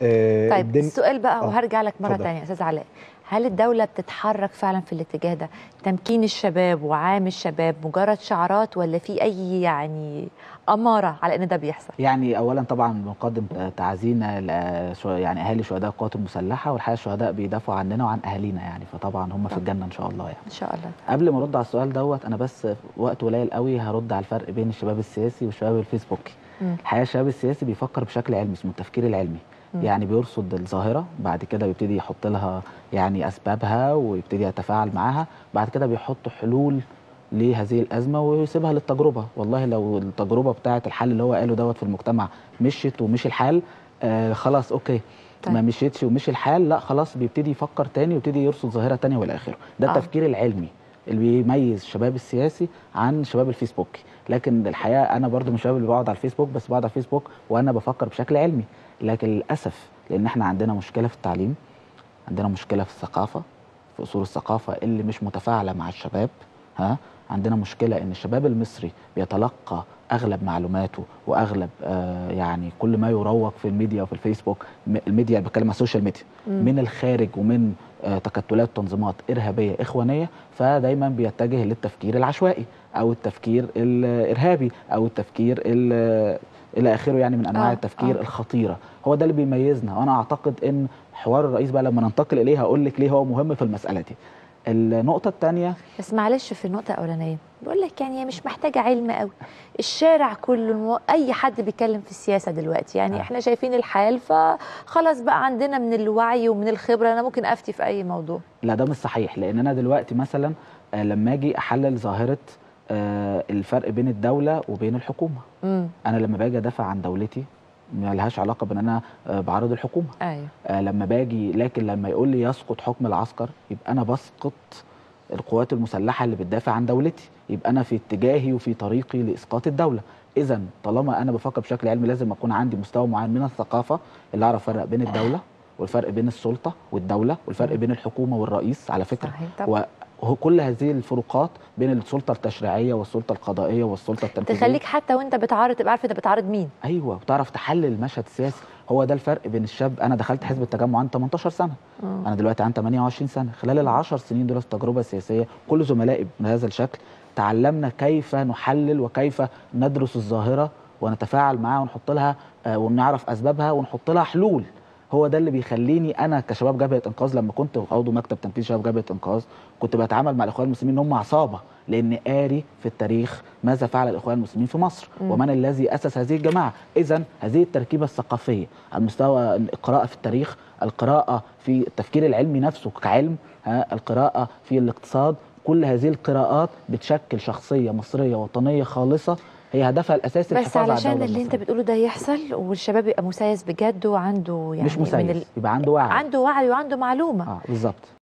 آه، طيب الدن- السؤال بقى آه، وهرجع لك مره اتفضل. ثانيه استاذ علاء هل الدوله بتتحرك فعلا في الاتجاه ده تمكين الشباب وعام الشباب مجرد شعارات ولا في اي يعني اماره على ان ده بيحصل يعني اولا طبعا بنقدم تعزينا ل- شو- يعني اهالي شهداء القوات المسلحه والحقيقه الشهداء بيدافعوا عننا وعن اهالينا يعني فطبعا هم في الجنه ان شاء الله يعني ان شاء الله قبل ما ارد على السؤال دوت انا بس في وقت قليل قوي هرد على الفرق بين الشباب السياسي والشباب الفيسبوكي مم. الحقيقه الشباب السياسي بيفكر بشكل علمي اسمه التفكير العلمي مم. يعني بيرصد الظاهره بعد كده بيبتدي يحط لها يعني اسبابها ويبتدي يتفاعل معاها بعد كده بيحط حلول لهذه الازمه ويسيبها للتجربه والله لو التجربه بتاعه الحل اللي هو قاله دوت في المجتمع مشيت ومشي الحال آه خلاص اوكي طيب. ما مشيتش ومشي الحال لا خلاص بيبتدي يفكر تاني ويبتدي يرصد ظاهره تانية والى اخره ده آه. التفكير العلمي اللي بيميز الشباب السياسي عن الشباب الفيسبوكي لكن الحقيقه انا برضو من الشباب اللي بقعد على الفيسبوك بس بقعد على الفيسبوك وانا بفكر بشكل علمي لكن للاسف لان احنا عندنا مشكله في التعليم عندنا مشكله في الثقافه في اصول الثقافه اللي مش متفاعله مع الشباب ها عندنا مشكله ان الشباب المصري بيتلقى اغلب معلوماته واغلب آه يعني كل ما يروج في الميديا وفي الفيسبوك م- الميديا بتكلم على السوشيال ميديا مم. من الخارج ومن آه تكتلات تنظيمات ارهابيه اخوانيه فدايما بيتجه للتفكير العشوائي او التفكير الارهابي او التفكير ال- الى اخره يعني من انواع آه، التفكير آه. الخطيره هو ده اللي بيميزنا وانا اعتقد ان حوار الرئيس بقى لما ننتقل اليه هقول لك ليه هو مهم في المساله دي النقطه الثانيه بس معلش في النقطة الأولانية بقول لك يعني هي مش محتاجة علم قوي الشارع كله المو... أي حد بيتكلم في السياسة دلوقتي يعني آه. احنا شايفين الحال فخلاص بقى عندنا من الوعي ومن الخبرة أنا ممكن أفتي في أي موضوع لا ده مش صحيح لان انا دلوقتي مثلا آه، لما اجي احلل ظاهره آه، الفرق بين الدوله وبين الحكومه امم انا لما باجي ادافع عن دولتي ما لهاش علاقه بان انا آه، بعارض الحكومه أيوه آه، لما باجي لكن لما يقول لي يسقط حكم العسكر يبقى انا بسقط القوات المسلحه اللي بتدافع عن دولتي يبقى انا في اتجاهي وفي طريقي لاسقاط الدوله اذا طالما انا بفكر بشكل علمي لازم اكون عندي مستوى معين من الثقافه اللي اعرف افرق بين الدوله والفرق بين السلطه والدوله والفرق بين الحكومه والرئيس على فكره صحيح طبعا وهو كل هذه الفروقات بين السلطه التشريعيه والسلطه القضائيه والسلطه التنفيذيه تخليك حتى وأنت بتعارض تبقى عارف أنت بتعارض مين ايوه وتعرف تحلل المشهد السياسي هو ده الفرق بين الشاب انا دخلت حزب التجمع عندي 18 سنه مم. انا دلوقتي عندي 28 سنه خلال العشر سنين دول في التجربه السياسيه كل زملائي بهذا الشكل تعلمنا كيف نحلل وكيف ندرس الظاهره ونتفاعل معاها ونحط لها آه، ونعرف اسبابها ونحط لها حلول هو ده اللي بيخليني انا كشباب جبهه انقاذ لما كنت عضو مكتب تنفيذي شباب جبهه انقاذ كنت بتعامل مع الاخوان المسلمين ان هم عصابه لان قاري في التاريخ ماذا فعل الاخوان المسلمين في مصر مم. ومن الذي اسس هذه الجماعه اذا هذه التركيبه الثقافيه على مستوى القراءه في التاريخ القراءه في التفكير العلمي نفسه كعلم ها القراءه في الاقتصاد كل هذه القراءات بتشكل شخصيه مصريه وطنيه خالصه هي هدفها الاساسي بس الحفاظ على علشان الدولة اللي أنت المصرية. بتقوله ده يحصل والشباب يبقى مسيس بجد وعنده يعني مش من مسيس ال... يبقى عنده وعي عنده وعي وعنده معلومة اه بالظبط